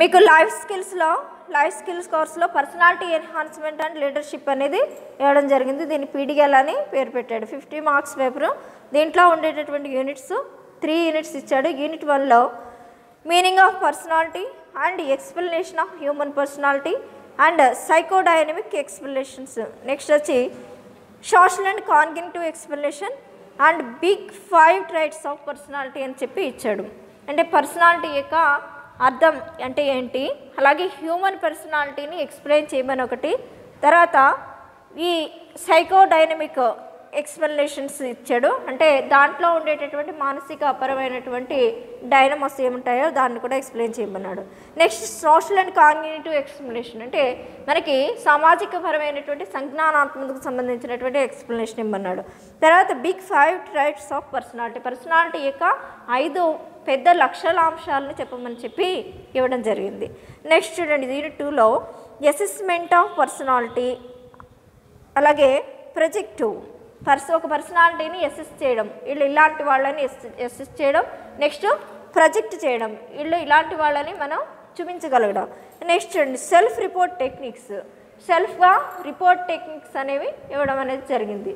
మీకు లైఫ్ స్కిల్స్లో life skills కోర్సులో పర్సనాలిటీ ఎన్హాన్స్మెంట్ అండ్ లీడర్షిప్ అనేది ఇవ్వడం జరిగింది దీన్ని పీడిఎల్ అని పేరు పెట్టాడు ఫిఫ్టీ మార్క్స్ పేపరు దీంట్లో ఉండేటటువంటి యూనిట్స్ త్రీ యూనిట్స్ ఇచ్చాడు యూనిట్ వన్లో meaning of personality and explanation of human personality and psychodynamic explanations next వచ్చి social and cognitive explanation and big five traits of personality అని చెప్పి ఇచ్చాడు అంటే పర్సనాలిటీ యొక్క అర్థం అంటే ఏంటి అలాగే హ్యూమన్ పర్సనాలిటీని ఎక్స్ప్లెయిన్ చేయమని ఒకటి తర్వాత ఈ సైకోడైనమిక్ ఎక్స్ప్లెనేషన్స్ ఇచ్చాడు అంటే దాంట్లో ఉండేటటువంటి మానసిక పరమైనటువంటి డైనమోస్ ఏముంటాయో దాన్ని కూడా ఎక్స్ప్లెయిన్ చేయమన్నాడు next social and cognitive explanation అంటే మనకి సామాజిక పరమైనటువంటి సంజ్ఞానాత్మకకు సంబంధించినటువంటి ఎక్స్ప్లెనేషన్ ఇమ్మన్నాడు తర్వాత big five traits of personality personality యొక్క ఐదు పెద్ద లక్షలాంశాలను చెప్పమని చెప్పి ఇవ్వడం జరిగింది నెక్స్ట్ చూడండి యూనిట్ టూలో అసెస్మెంట్ ఆఫ్ పర్సనాలిటీ అలాగే ప్రొజెక్టు పర్స్ ఒక పర్సనాలిటీని అసెస్ చేయడం వీళ్ళు ఇలాంటి వాళ్ళని అసెస్ చేయడం నెక్స్ట్ ప్రొజెక్ట్ చేయడం వీళ్ళు ఇలాంటి వాళ్ళని మనం చూపించగలగడం నెక్స్ట్ చూడండి సెల్ఫ్ రిపోర్ట్ టెక్నిక్స్ సెల్ఫ్గా రిపోర్ట్ టెక్నిక్స్ అనేవి ఇవ్వడం అనేది జరిగింది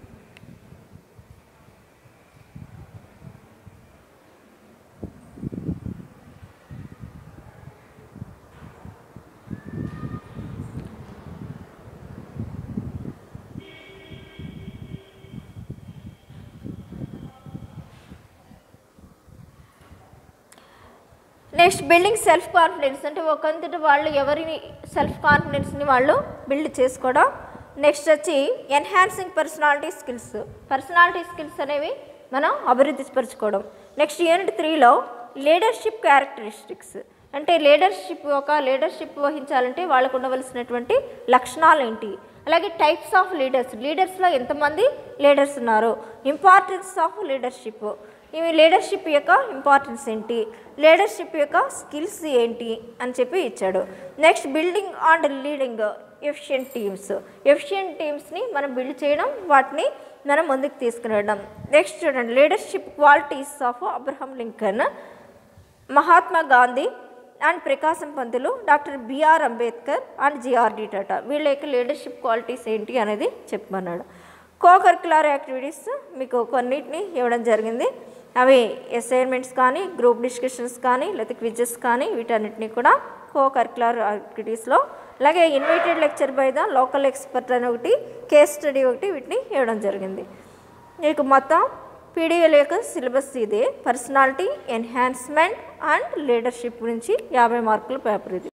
నెక్స్ట్ బిల్డింగ్ సెల్ఫ్ కాన్ఫిడెన్స్ అంటే ఒకంతటి వాళ్ళు ఎవరిని సెల్ఫ్ కాన్ఫిడెన్స్ని వాళ్ళు బిల్డ్ చేసుకోవడం నెక్స్ట్ వచ్చి enhancing personality skills personality skills అనేవి మనం అభివృద్ధి పరచుకోవడం నెక్స్ట్ యూనిట్ త్రీలో లీడర్షిప్ క్యారెక్టరిస్టిక్స్ అంటే లీడర్షిప్ ఒక లీడర్షిప్ వహించాలంటే వాళ్ళకు ఉండవలసినటువంటి లక్షణాలు ఏంటి అలాగే టైప్స్ ఆఫ్ లీడర్స్ లీడర్స్లో ఎంతమంది లీడర్స్ ఉన్నారు ఇంపార్టెన్స్ ఆఫ్ లీడర్షిప్ ఇవి లీడర్షిప్ యొక్క ఇంపార్టెన్స్ ఏంటి లీడర్షిప్ యొక్క స్కిల్స్ ఏంటి అని చెప్పి ఇచ్చాడు next building and leading efficient teams efficient టీమ్స్ని మనం బిల్డ్ చేయడం వాటిని మనం ముందుకు తీసుకురావడం నెక్స్ట్ చూడండి leadership qualities of Abraham Lincoln Mahatma Gandhi and Prakasam Pantulu doctor B R Ambedkar and J R D Tata వీళ్ళ యొక్క లీడర్షిప్ క్వాలిటీస్ ఏంటి అనేది చెప్పమన్నాడు కో కరికులర్ యాక్టివిటీస్ మీకు కొన్నిటిని ఇవ్వడం జరిగింది అవి అసైన్మెంట్స్ కానీ గ్రూప్ డిస్కషన్స్ కానీ లేకపోతే క్విజెస్ కానీ వీటన్నిటిని కూడా కో కరికులర్ యాక్టివిటీస్లో అలాగే invited lecture by the local expert అని ఒకటి కేస్ స్టడీ ఒకటి వీటిని ఇవ్వడం జరిగింది మీకు మొత్తం పీడిఎల్ యొక్క సిలబస్ ఇదే పర్సనాలిటీ ఎన్హాన్స్మెంట్ అండ్ లీడర్షిప్ గురించి యాభై మార్కుల పేపర్ ఇది